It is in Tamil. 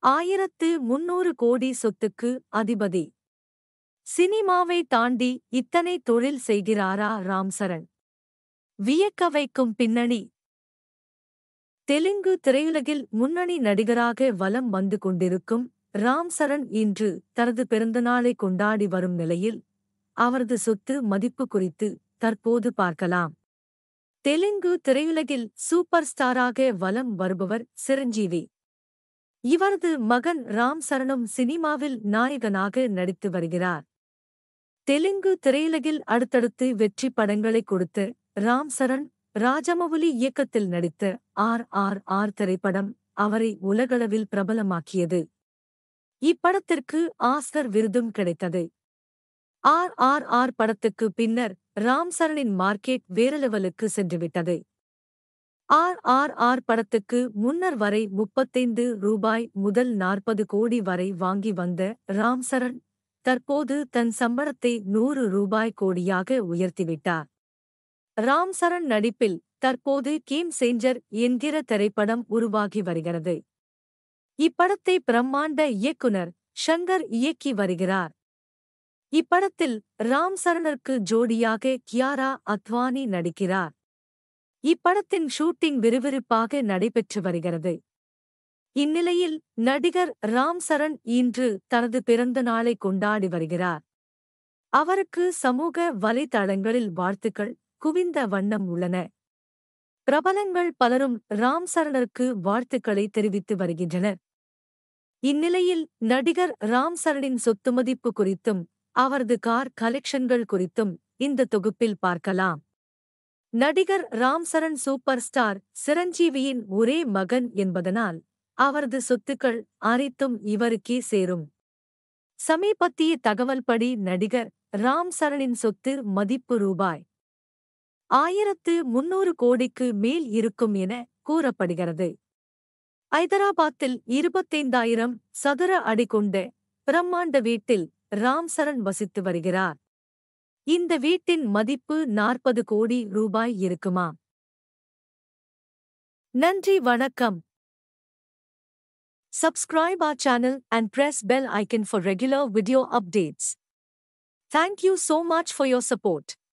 ஆயிரத்து முன்னூறு கோடி சொத்துக்கு அதிபதி சினிமாவை தாண்டி இத்தனை தொழில் செய்கிறாரா ராம் சரண் வியக்க வைக்கும் பின்னணி தெலுங்கு திரையுலகில் முன்னணி நடிகராக வலம் வந்து கொண்டிருக்கும் ராம் சரண் இன்று தனது பிறந்தநாளை கொண்டாடி வரும் நிலையில் அவரது சொத்து மதிப்பு குறித்து தற்போது பார்க்கலாம் தெலுங்கு திரையுலகில் சூப்பர் ஸ்டாராக வலம் வருபவர் சிரஞ்சீவி இவரது மகன் ராம் சரணும் சினிமாவில் நாயகனாக நடித்து வருகிறார் தெலுங்கு திரையுலகில் அடுத்தடுத்து வெற்றி படங்களை கொடுத்த ராம் சரண் ராஜமவுலி இயக்கத்தில் நடித்த ஆர் ஆர் ஆர் திரைப்படம் அவரை உலகளவில் பிரபலமாக்கியது இப்படத்திற்கு ஆஸ்கர் விருதும் கிடைத்தது ஆர் ஆர் ஆர் படத்துக்கு பின்னர் ராம் சரணின் மார்க்கெட் வேற லெவலுக்கு சென்றுவிட்டது ஆர் ஆர் ஆர் படத்துக்கு முன்னர் வரை முப்பத்தைந்து ரூபாய் முதல் நாற்பது கோடி வரை வாங்கி வந்த ராம் சரண் தற்போது தன் சம்பளத்தை நூறு ரூபாய் கோடியாக உயர்த்திவிட்டார் ராம் சரண் நடிப்பில் தற்போது கேம் சேஞ்சர் என்கிற திரைப்படம் உருவாகி வருகிறது இப்படத்தை பிரம்மாண்ட இயக்குனர் ஷங்கர் இயக்கி வருகிறார் இப்படத்தில் ராம் சரணிற்கு ஜோடியாக கியாரா அத்வானி நடிக்கிறார் இப்படத்தின் ஷூட்டிங் விறுவிறுப்பாக நடைபெற்று வருகிறது இந்நிலையில் நடிகர் ராம் சரண் இன்று தனது பிறந்த நாளை கொண்டாடி வருகிறார் அவருக்கு சமூக வலைதளங்களில் வாழ்த்துக்கள் குவிந்த வண்ணம் உள்ளன பிரபலங்கள் பலரும் ராம் சரணிற்கு வாழ்த்துக்களை தெரிவித்து வருகின்றனர் இந்நிலையில் நடிகர் ராம் சரணின் சொத்து மதிப்பு குறித்தும் அவரது கார் கலெக்ஷன்கள் குறித்தும் இந்த தொகுப்பில் பார்க்கலாம் நடிகர் ராம் சரண் சூப்பர் ஸ்டார் சிரஞ்சீவியின் ஒரே மகன் என்பதனால் அவரது சொத்துக்கள் அனைத்தும் இவருக்கே சேரும் சமீபத்திய தகவல்படி நடிகர் ராம் சரணின் சொத்து மதிப்பு ரூபாய் ஆயிரத்து முன்னூறு கோடிக்கு மேல் இருக்கும் என கூறப்படுகிறது ஐதராபாத்தில் இருபத்தைந்தாயிரம் சதுர அடி கொண்ட பிரம்மாண்ட வீட்டில் ராம் சரண் வசித்து வருகிறார் இந்த வீட்டின் மதிப்பு நாற்பது கோடி ரூபாய் இருக்குமா நன்றி வணக்கம் Subscribe our channel and press bell icon for regular video updates. Thank you so much for your support.